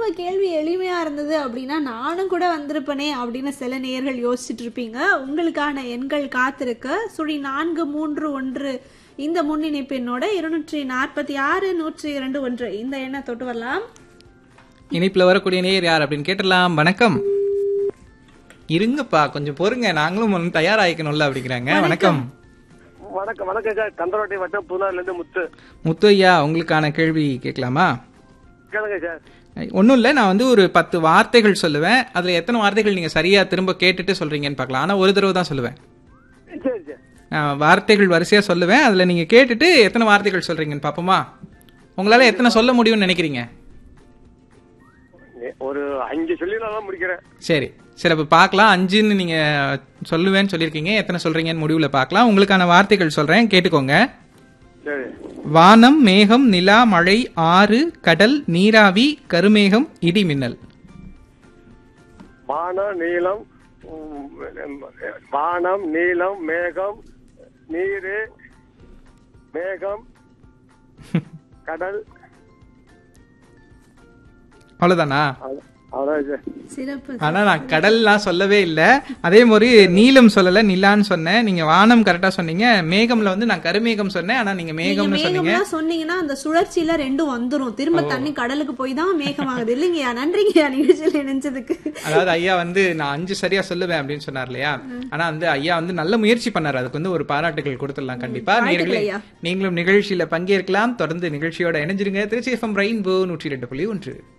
இவ்வளவு கேள்வி எளிமையா இருந்தது அப்படின்னா நானும் கூட வந்திருப்பனே அப்படின்னு சில நேர்கள் யோசிச்சுட்டு இருப்பீங்க உங்களுக்கான எண்கள் காத்திருக்கு சுழி நான்கு மூன்று ஒன்று இந்த முன்னிணைப்பு எண்ணோட இருநூற்றி நாற்பத்தி ஆறு நூற்றி இரண்டு ஒன்று இந்த எண்ணை தொட்டு வரலாம் இனிப்புல வரக்கூடிய நேயர் யார் அப்படின்னு கேட்டலாம் வணக்கம் இருங்கப்பா கொஞ்சம் பொறுங்க நாங்களும் ஒண்ணு தயாராகிக்கணும்ல அப்படிங்கிறாங்க வணக்கம் வணக்கம் வணக்கம் சார் கந்தரோட்டை வட்டம் புனார்ல இருந்து முத்து முத்து ஐயா உங்களுக்கான கேள்வி கேட்கலாமா கேளுங்க சார் ஒன்றும் இல்லை நான் வந்து ஒரு பத்து வார்த்தைகள் சொல்லுவேன் அதில் எத்தனை வார்த்தைகள் நீங்கள் சரியாக திரும்ப கேட்டுட்டு சொல்கிறீங்கன்னு பார்க்கலாம் ஆனால் ஒரு தடவை தான் சொல்லுவேன் சரி சார் நான் வார்த்தைகள் வரிசையாக சொல்லுவேன் அதில் நீங்கள் கேட்டுட்டு எத்தனை வார்த்தைகள் சொல்கிறீங்கன்னு பார்ப்போமா உங்களால் எத்தனை சொல்ல முடியும்னு நினைக்கிறீங்க ஒரு அஞ்சு சொல்லி நான் முடிக்கிறேன் சரி சரி அப்போ பார்க்கலாம் அஞ்சுன்னு நீங்கள் சொல்லுவேன்னு சொல்லியிருக்கீங்க எத்தனை சொல்கிறீங்கன்னு முடிவில் பார்க்கலாம் உங்களுக்கான வார்த்தைகள் சொல்கிறேன் கேட்டுக்கோங்க சரி வானம் மேகம் நிலா மழை ஆறு கடல் நீராவி கருமேகம் இடி மின்னல் வானம் நீளம் உம், வானம் நீளம் மேகம் நீரு மேகம் கடல் அவ்வளோதானா அவ்வளவு- அவ்வளவுதான் சார் சிறப்பு ஆனா நான் கடல்லாம் சொல்லவே இல்ல அதே மாதிரி நீலம் சொல்லல நிலான்னு சொன்னேன் நீங்க வானம் கரெக்டா சொன்னீங்க மேகம்ல வந்து நான் கருமேகம் சொன்னேன் ஆனா நீங்க நீங்க மேகம்னு சொன்னீங்க மேகம்லாம் சொன்னீங்கன்னா அந்த சுழற்சியில ரெண்டும் வந்துரும் திரும்ப தண்ணி கடலுக்கு போய் தான் மேகமாகுது இல்லைங்கய்யா நன்றிங்கய்யா நிகழ்ச்சியில் இணைஞ்சதுக்கு அதாவது ஐயா வந்து நான் அஞ்சு சரியா சொல்லுவேன் அப்படின்னு சொன்னார் இல்லையா ஆனா வந்து ஐயா வந்து நல்ல முயற்சி பண்ணாரு அதுக்கு வந்து ஒரு பாராட்டுகள் கொடுத்துடலாம் கண்டிப்பா நேயர்களே ஐயா. நீங்களும் நிகழ்ச்சியில பங்கேற்கலாம் தொடர்ந்து நிகழ்ச்சியோட இணைஞ்சிருங்க திருச்சி எஃப்எம் ரெயின்போ நூற்றி ரெண்டு புள்ளி ஒன்று